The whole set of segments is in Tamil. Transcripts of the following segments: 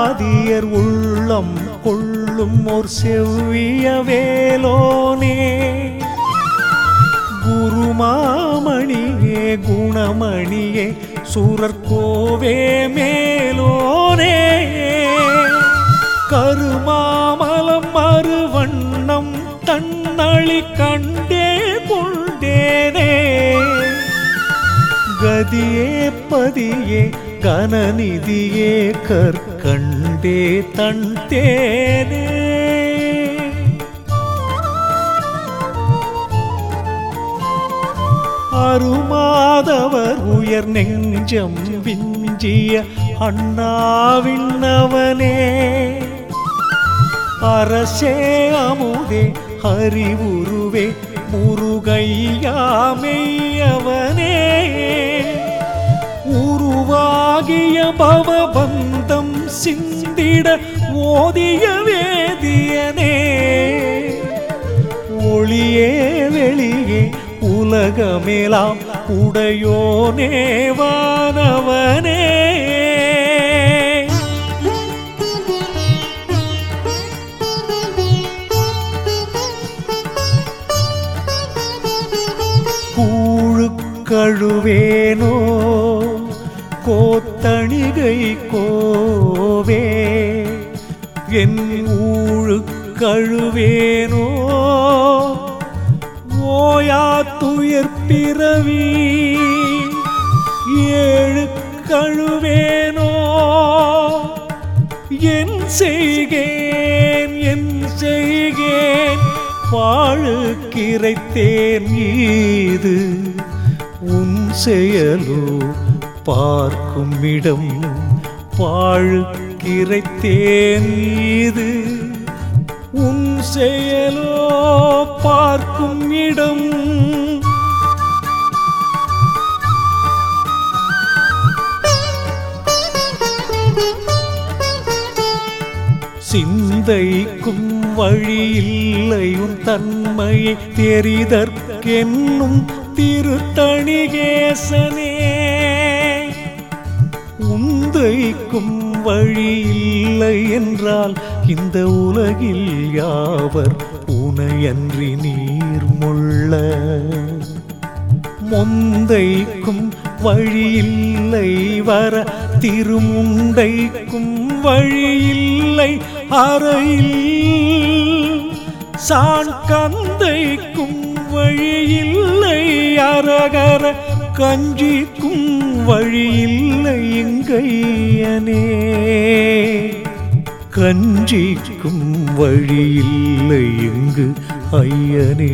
ஆதியர் உள்ளம் கொள்ளும் ஓர் செவ்விய வேலோனே குருமாமணியே குணமணியே சூரர்கோவே மேலோனே கருமாமலம் மறுவண்ணம் தன்னழி கண்டே கொண்டேனே கதியே பதியே கனநிதியே கற்கண்டே தன் தேனே அருமாதவர் உயர் நெஞ்சம் விஞ்சிய அண்ணாவிண்ணவனே அரசே அமுதே அறிவுருவே முருகையாமெய்யவனே உருவாகிய பவபந்தம் சிந்திட ஓதிய வேதியனே ஒளியே வெளியே உலகமேலாம் உடையோனே வானவனே கூழு கழுவேனோ கோத்தணிகை கோவே என் ஊழு கழுவேனோ ஓயா துயர் பிறவி ஏழு கழுவேனோ என் செய்கேன் என் செய்கேன் பாழுக்கிரைத்தேன் ஈது உன் செயலோ பார்க்கும் இடம் பாழுக்கிரைத்தேன் ஈது உன் செயலோ பார்க்கும் இடம் சிந்தைக்கும் வழியில்லை உன் தன்மையை தெரிதற்கென்னும் திருத்தணிகேசனே உந்தைக்கும் வழியில்லை என்றால் இந்த உலகில் யாவர் உனையன்றி நீர் முள்ள மொந்தைக்கும் வழியில்லை வர திருமுண்டைக்கும் வழியில்லை அறையில் சான் கந்தைக்கும் வழியில்லை அரகர கஞ்சிக்கும் வழியில்லை எங்கையனே கஞ்சிக்கும் வழியில்லை எங்கு ஐயனே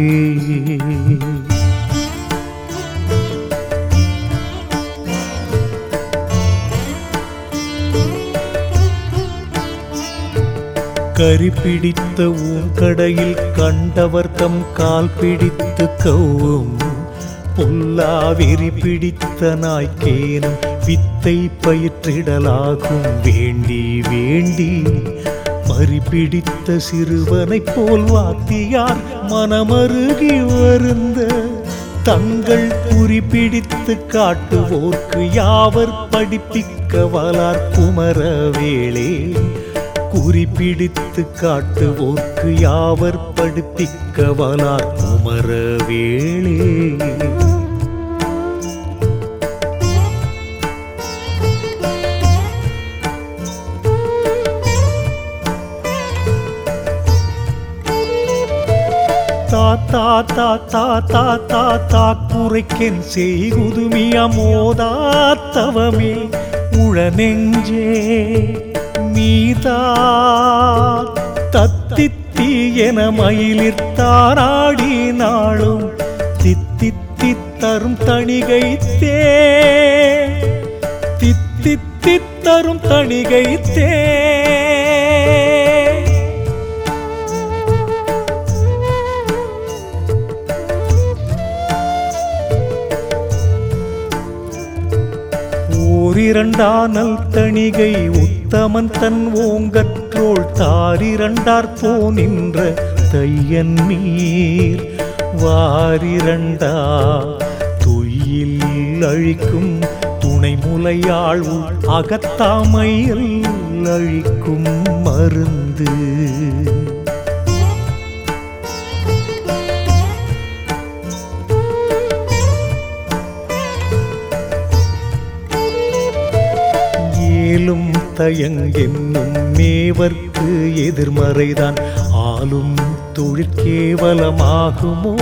கரி பிடித்த ஊங்கடையில் கண்டவர் தம் கால் பிடித்து கவ்வும் பொல்லாவிரி பிடித்த நாய்க்கேனும் வித்தை பயிற்றிடலாகும் வேண்டி வேண்டி மறி பிடித்த சிறுவனைப் போல் வாத்தியார் மனமருகி வருந்த தங்கள் குறிப்பிடித்து காட்டுவோர்க்கு யாவர் படிப்பிக்க வலார் குமரவேளே குறிப்பிடித்து காட்டுவோர்க்கு யாவர் படிப்பிக்க வலார் குமரவேளே தாத்தா தாத்தா தாத்தா தா குறைக்கென் செய்குதுமிய மோதாத்தவமே உளநெஞ்சே மீதா தத்தித்தி என மயிலிர்த்தாராடி நாளும் தித்தித்தி தரும் தணிகைத்தே தித்தித்தி தரும் தணிகைத்தே ஓரிரண்டானல் தணிகை உத்தமன் தன் ஓங்கற்றோள் தாரிரண்டார் போனின்ற தையன் நீர் வாரிரண்டா துயில் அழிக்கும் துணை முலையாள் அகத்தாமையில் அழிக்கும் மருந்து ஏலும் தயங்கென்னும் மேவர்க்கு எதிர்மறைதான் ஆளும் தொழிற்கேவலமாகுமோ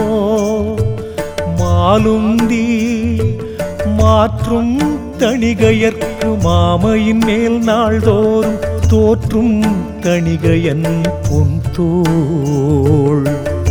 மாலுந்தி மாற்றும் தணிகையர்க்கு மாமையின் மேல் நாள்தோறும் தோற்றும் தணிகையன் பொன் தோள்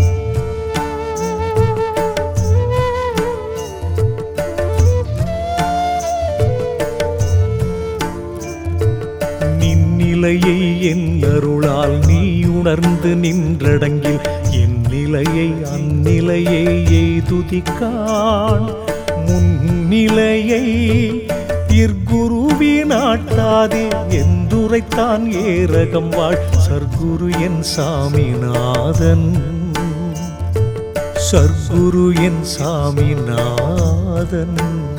நின்னிலையை என் அருளால் நீ உணர்ந்து நின்றடங்கில் என் நிலையை அந்நிலையை எய்துதிக்கான் முன்னிலையை இற்குருவி நாட்டாதே எந்துரைத்தான் ஏரகம் வாழ் சர்க்குரு என் சாமிநாதன் சர்க்குரு என் சாமிநாதன்